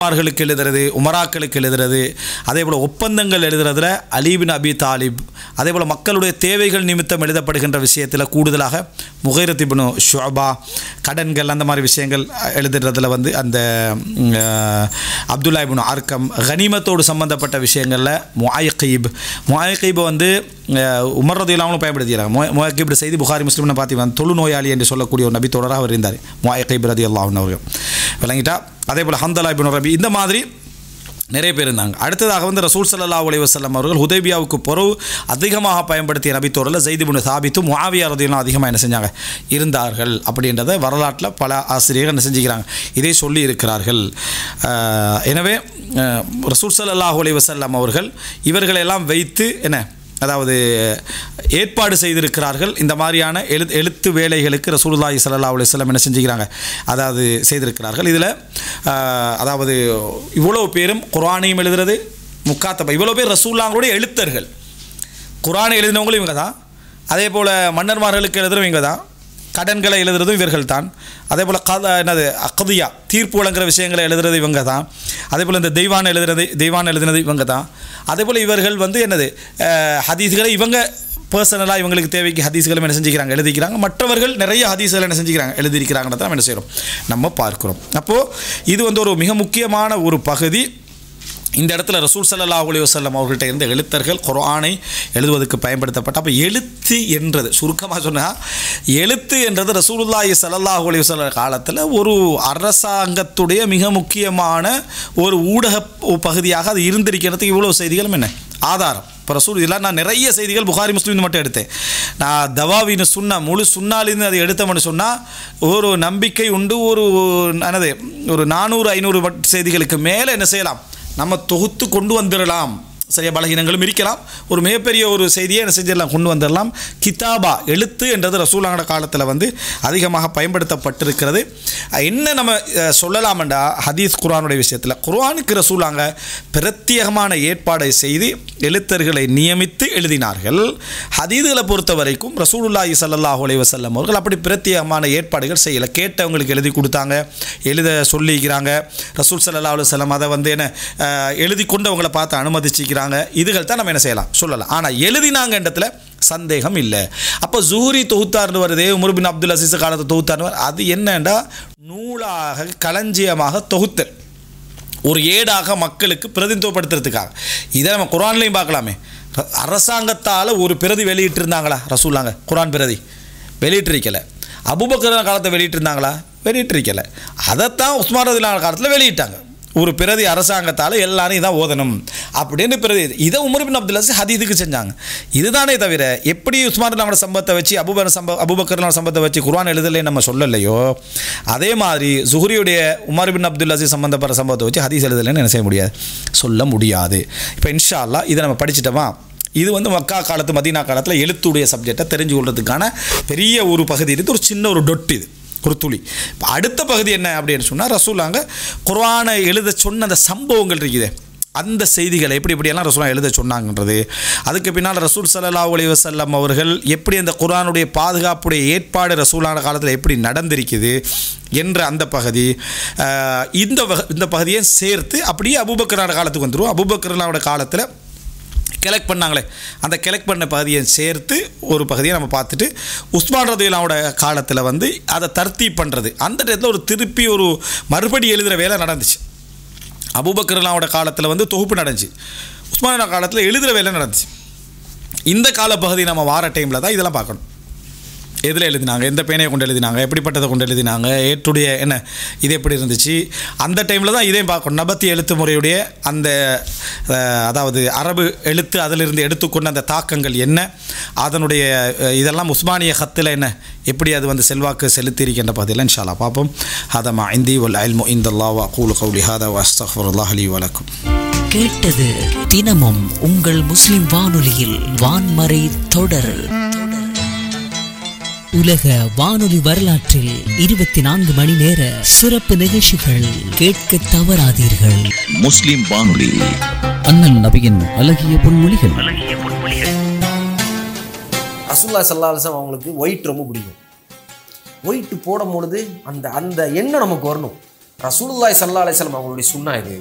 மார்களுக்கு எழுதுறது உமராக்களுக்கு எழுதுறது அதே போல் ஒப்பந்தங்கள் எழுதுறதுல அலீபின் அபி தாலிப் அதே போல் மக்களுடைய தேவைகள் நிமித்தம் எழுதப்படுகின்ற விஷயத்தில் கூடுதலாக முகைரத் இப்னு ஷுபா கடன்கள் அந்த மாதிரி விஷயங்கள் எழுதுறதுல வந்து அந்த ம், அஹ், அப்துல்லா இப்னு ஆர்க்கம் கனிமத்தோடு சம்பந்தப்பட்ட விஷயங்களில் முஆயகீப் முஆயகீபை வந்து அஹ், உமர் ரதியில்லாமலும் பயன்படுத்திக்கிறாங்க மொ முஆயகீப் செய்தி புகாரி முஸ்லிம்னு பார்த்து தொழுநோயாளி என்று சொல்லக்கூடிய ஒரு நபி தொடராக அவர் இருந்தார் முஆயகீப் ரதி அல்லாஹன் அவர்கள் விளங்கிட்டா அதே போல் ஹந்தலா இப்னு ரபி இந்த மாதிரி நிறைய பேர் இருந்தாங்க அடுத்ததாக வந்து ரசூல் ஸல்லல்லாஹு அலைஹி வஸல்லம் அவர்கள் ஹுதைபியாவுக்கு பொறவு அதிகமாக பயன்படுத்திய நபித்தோரில் ஜெய்திபுன் சாபித்தும் முஆவியா ரதியெல்லாம் அதிகமாக என்ன செஞ்சாங்க இருந்தார்கள் அப்படின்றத வரலாற்றில் பல ஆசிரியர்கள் என்ன செஞ்சுக்கிறாங்க இதை சொல்லி இருக்கிறார்கள் அஹ், எனவே அஹ், ரசூல் ஸல்லல்லாஹு அலைஹி வஸல்லம் அவர்கள் இவர்களெல்லாம் வைத்து என்ன அதாவது ஏற்பாடு செய்திருக்கிறார்கள் இந்த மாதிரியான எழு எழுத்து வேலைகளுக்கு ரசூலுல்லாஹி ஸல்லல்லாஹு அலைஹி வஸல்லம் என்ன செஞ்சுக்கிறாங்க அதாவது செய்திருக்கிறார்கள் இதில் அதாவது இவ்வளோ பேரும் குர்ஆனையும் எழுதுறது முக்காத்தப்பா இவ்வளோ பேர் ரசூல்லாங்களுடைய எழுத்தர்கள் குர்ஆனை எழுதினவங்களும் இவங்க தான் அதே போல் மன்னர்மார்களுக்கு எழுதுறவங்க இவங்க தான் கடன்களை எழுதுறதும் இவர்கள் தான் அதே போல் கத என்னது அக்கதியா தீர்ப்பு வழங்குற விஷயங்களை எழுதுறது இவங்க தான் அதே போல் இந்த தெய்வான் எழுதுறது தெய்வான் எழுதுனது இவங்க தான் அதே போல் இவர்கள் வந்து என்னது அஹ், ஹதீஸ்களை இவங்க பர்சனலாக இவங்களுக்கு தேவைக்கு ஹதீஸ்களும் என்ன செஞ்சுக்கிறாங்க எழுதிக்கிறாங்க மற்றவர்கள் நிறைய ஹதீஸ்களை என்ன செஞ்சுக்கிறாங்க எழுதியிருக்கிறாங்கன்றத நம்ம என்ன செய்கிறோம் நம்ம பார்க்கிறோம் அப்போது இது வந்து ஒரு மிக முக்கியமான ஒரு பகுதி இந்த இடத்துல ரசூல் ஸல்லல்லாஹு அலைஹி வஸல்லம் அவர்கள்ட்ட இருந்த எழுத்தர்கள் குர்ஆனை எழுதுவதற்கு பயன்படுத்தப்பட்ட அப்போ எழுத்து என்றது சுருக்கமாக சொன்னால் எழுத்து என்றது ரசூலுல்லாஹி ஸல்லல்லாஹு அலைஹி வஸல்லம் காலத்தில் ஒரு அரசாங்கத்துடைய மிக முக்கியமான ஒரு ஊடக பகுதியாக அது இருந்திருக்கிறதுக்கு இவ்வளோ செய்திகளும் என்ன ஆதாரம் இப்போ ரசூல் இதெல்லாம் நான் நிறைய செய்திகள் புகாரி முஸ்லீம் மட்டும் எடுத்தேன் நான் தவாவின்னு சுண்ணா முழு சுண்ணாலிருந்து அதை எடுத்தோம்னு சொன்னால் ஒரு நம்பிக்கை உண்டு ஒரு என்னது ஒரு நானூறு ஐநூறு செய்திகளுக்கு மேலே என்ன செய்யலாம் நம்ம தொகுத்து கொண்டு வந்துடலாம் சரியா பலகீனங்களும் இருக்கலாம் ஒரு மிகப்பெரிய ஒரு செய்தியை என்ன செஞ்சிடலாம் கொண்டு வந்துடலாம் கிதாபா எழுத்து என்றது ரசூலாங்கட காலத்தில் வந்து அதிகமாக பயன்படுத்தப்பட்டிருக்கிறது என்ன நம்ம அஹ், சொல்லலாம்டா ஹதீஸ் குர்ஆனுடைய விஷயத்தில் குர்ஆனுக்கு ரசூலாங்க பிரத்யேகமான ஏற்பாடை செய்து எழுத்தர்களை நியமித்து எழுதினார்கள் ஹதீதுகளை பொறுத்த வரைக்கும் ரசூலுல்லாஹி ஸல்லல்லாஹு அலைஹி வஸல்லம் அவர்கள் அப்படி பிரத்யேகமான ஏற்பாடுகள் செய்யலை கேட்டவங்களுக்கு எழுதி கொடுத்தாங்க எழுத சொல்லிக்கிறாங்க ரசூல் ஸல்லல்லாஹு அலைஹி வஸல்லம் அதை வந்து என்ன அஹ், எழுதி கொண்டு அவங்கள பார்த்து அனுமதிச்சிக்கிறாங்க இதுகள் தான் நம்ம என்ன செய்யலாம் சொல்லலாம் ஆனால் எழுதினாங்கன்றதுல சந்தேகம் இல்லை அப்போ ஜூரி தொகுத்தார்னு வருதே உமர் பின் அப்துல் அசீஸ் காலத்தை தொகுத்தார்னு வருது. அது என்னண்டா நூலாக களஞ்சியமாக தொகுத்தல் ஒரு ஏடாக மக்களுக்கு பிரதிநிதித்துவப்படுத்துறதுக்காக இதை நம்ம குரான்லையும் பார்க்கலாமே ர- அரசாங்கத்தால் ஒரு பிரதி வெளியிட்டிருந்தாங்களா ரசூலாங்க குரான் பிரதி வெளியிட்டிருக்கல அபுபக்கர் காலத்தை வெளியிட்டிருந்தாங்களா வெளியிட்டிருக்கல அதைத்தான் உஸ்மான் ரதிலான காலத்தில் வெளியிட்டாங்க ஒரு பிரதி அரசாங்கத்தால் எல்லாரும் இதான் ஓதணும் அப்படின்னு பிரதி இதை உமர் பின் அப்துல் அசீஸ் ஹதீதுக்கு செஞ்சாங்க இதுதானே தவிர எப்படி உஸ்மான் நம்மளோட சம்பவத்தை வச்சு அபுபர் சம்ப அபுபக்கர் சம்பவத்தை வச்சு குர்ஆன் எழுதலை நம்ம சொல்லலையோ அதே மாதிரி ஜுஹரியுடைய உமர் பின் அப்துல் அசீஸ் சம்பந்தப்பட்ட சம்பவத்தை வச்சு ஹதீஸ் எழுதலைன்னு என்ன செய்ய முடியாது சொல்ல முடியாது இப்போ இன்ஷா அல்லாஹ் இதை நம்ம படிச்சிட்டோமா இது வந்து மக்கா காலத்து மதீனா காலத்தில் எழுத்துடைய சப்ஜெக்டை தெரிஞ்சு கொள்றதுக்கான பெரிய ஒரு பகுதி இருக்குது ஒரு சின்ன ஒரு டொட் இது ஒரு துளி இப்போ அடுத்த பகுதி என்ன அப்படின்னு சொன்னால் ரசூலாங்க குர்ஆனை எழுத சொன்ன அந்த சம்பவங்கள் இருக்குதே அந்த செய்திகளை எப்படி எப்படியெல்லாம் ரசூலா எழுத சொன்னாங்கன்றது அதுக்கு பின்னால் ரசூல் ஸல்லல்லாஹு அலைஹி வஸல்லம் அவர்கள் எப்படி அந்த குர்ஆனுடைய பாதுகாப்புடைய ஏற்பாடு ரசூலான காலத்தில் எப்படி நடந்திருக்குது என்ற அந்த பகுதி அஹ், இந்த வக- இந்த பகுதியை சேர்த்து அப்படியே அபூபக்கரான காலத்துக்கு வந்துடும் அபூபக்கரனாவோட காலத்தில் கலெக்ட் பண்ணாங்களே அந்த கலெக்ட் பண்ண பகுதியை சேர்த்து ஒரு பகுதியை நம்ம பார்த்துட்டு உஸ்மான் ரதிலாவோட காலத்தில் வந்து அதை தர்த்தீப் பண்ணுறது அந்த இடத்துல ஒரு திருப்பி ஒரு மறுபடி எழுதுகிற வேலை நடந்துச்சு அபூபக்கர்லாவோட காலத்தில் வந்து தொகுப்பு நடந்துச்சு உஸ்மானா காலத்தில் எழுதுகிற வேலை நடந்துச்சு இந்த காலப்பகுதி நம்ம வார டைமில் தான் இதெல்லாம் பார்க்கணும் எதில் எழுதினாங்க எந்த பேனையை கொண்டு எழுதினாங்க எப்படிப்பட்டதை கொண்டு எழுதினாங்க ஏற்றுடைய என்ன இது எப்படி இருந்துச்சு அந்த டைமில் தான் இதையும் பார்க்கணும் நபத்தி எழுத்து முறையுடைய அந்த அஹ், அதாவது அரபு எழுத்து அதிலிருந்து எடுத்துக்கொண்ட அந்த தாக்கங்கள் என்ன அதனுடைய அஹ், இதெல்லாம் உஸ்மானிய ஹத்தில் என்ன எப்படி அது வந்து செல்வாக்கு செலுத்தி இருக்கின்ற பகுதியில் இன்ஷால்லா பார்ப்போம் ஹதமா இந்தி வல் அல்மு இந்தல்லா வா கூலு கவுலி ஹாதா வஸ்தஃபுல்லாஹ் அலி வலக்கும் கேட்டது தினமும் உங்கள் முஸ்லிம் வானொலியில் வான்மறை தொடர் உலக வானொலி வரலாற்றில் இருபத்தி நான்கு மணி நேர சிறப்பு நிகழ்ச்சிகள் கேட்க தவறாதீர்கள் முஸ்லிம் வானொலி அண்ணன் நபியின் அழகிய பொன்மொழிகள் ரசூல்லா சல்லா அலிஸ்லாம் அவங்களுக்கு ஒயிட் ரொம்ப பிடிக்கும் ஒயிட் போடும் பொழுது அந்த அந்த எண்ணம் நமக்கு வரணும் ரசூலுல்லாய் சல்லா அலிஸ்லாம் அவங்களுடைய சுண்ணா இது